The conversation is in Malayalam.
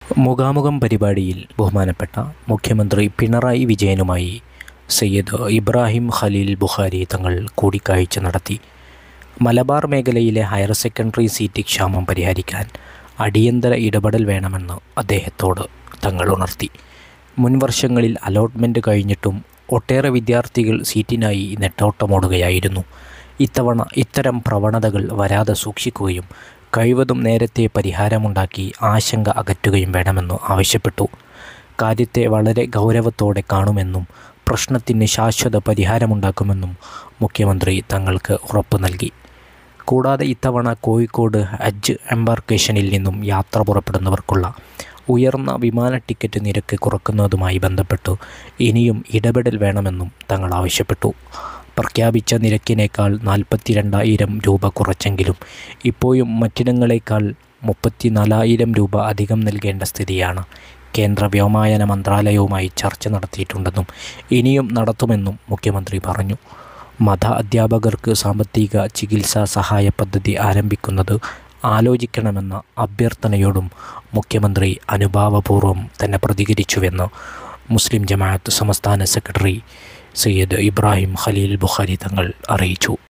മുഖാമുഖം പരിപാടിയിൽ ബഹുമാനപ്പെട്ട മുഖ്യമന്ത്രി പിണറായി വിജയനുമായി സയ്യിദ് ഇബ്രാഹിം ഖലീൽ ബുഖാരി തങ്ങൾ കൂടിക്കാഴ്ച നടത്തി മലബാർ മേഖലയിലെ ഹയർ സെക്കൻഡറി സീറ്റ് ക്ഷാമം പരിഹരിക്കാൻ അടിയന്തര ഇടപെടൽ വേണമെന്ന് അദ്ദേഹത്തോട് തങ്ങൾ ഉണർത്തി മുൻവർഷങ്ങളിൽ അലോട്ട്മെൻറ്റ് കഴിഞ്ഞിട്ടും ഒട്ടേറെ വിദ്യാർത്ഥികൾ സീറ്റിനായി നെട്ടോട്ടമോടുകയായിരുന്നു ഇത്തവണ ഇത്തരം പ്രവണതകൾ വരാതെ സൂക്ഷിക്കുകയും കഴിവതും നേരത്തെ പരിഹാരമുണ്ടാക്കി ആശങ്ക അകറ്റുകയും വേണമെന്ന് ആവശ്യപ്പെട്ടു കാര്യത്തെ വളരെ ഗൗരവത്തോടെ കാണുമെന്നും പ്രശ്നത്തിന് ശാശ്വത പരിഹാരമുണ്ടാക്കുമെന്നും മുഖ്യമന്ത്രി തങ്ങൾക്ക് ഉറപ്പു നൽകി കൂടാതെ ഇത്തവണ കോഴിക്കോട് ഹജ്ജ് എംബാർക്കേഷനിൽ നിന്നും യാത്ര പുറപ്പെടുന്നവർക്കുള്ള ഉയർന്ന വിമാന ടിക്കറ്റ് നിരക്ക് കുറക്കുന്നതുമായി ബന്ധപ്പെട്ടു ഇനിയും ഇടപെടൽ വേണമെന്നും തങ്ങൾ ആവശ്യപ്പെട്ടു പ്രഖ്യാപിച്ച നിരക്കിനേക്കാൾ നാൽപ്പത്തി രണ്ടായിരം രൂപ കുറച്ചെങ്കിലും ഇപ്പോഴും മറ്റിടങ്ങളേക്കാൾ മുപ്പത്തി നാലായിരം രൂപ അധികം നൽകേണ്ട സ്ഥിതിയാണ് കേന്ദ്ര വ്യോമയാന മന്ത്രാലയവുമായി ചർച്ച നടത്തിയിട്ടുണ്ടെന്നും ഇനിയും നടത്തുമെന്നും മുഖ്യമന്ത്രി പറഞ്ഞു മത അധ്യാപകർക്ക് സാമ്പത്തിക ചികിത്സാ സഹായ പദ്ധതി ആരംഭിക്കുന്നത് ആലോചിക്കണമെന്ന അഭ്യർത്ഥനയോടും മുഖ്യമന്ത്രി അനുഭാവപൂർവ്വം തന്നെ പ്രതികരിച്ചുവെന്ന് മുസ്ലിം ജമാഅത്ത് സംസ്ഥാന സെക്രട്ടറി സയ്യിദ് ഇബ്രാഹിം ഖലീൽ ബുഖാരി തങ്ങൾ അറിയിച്ചു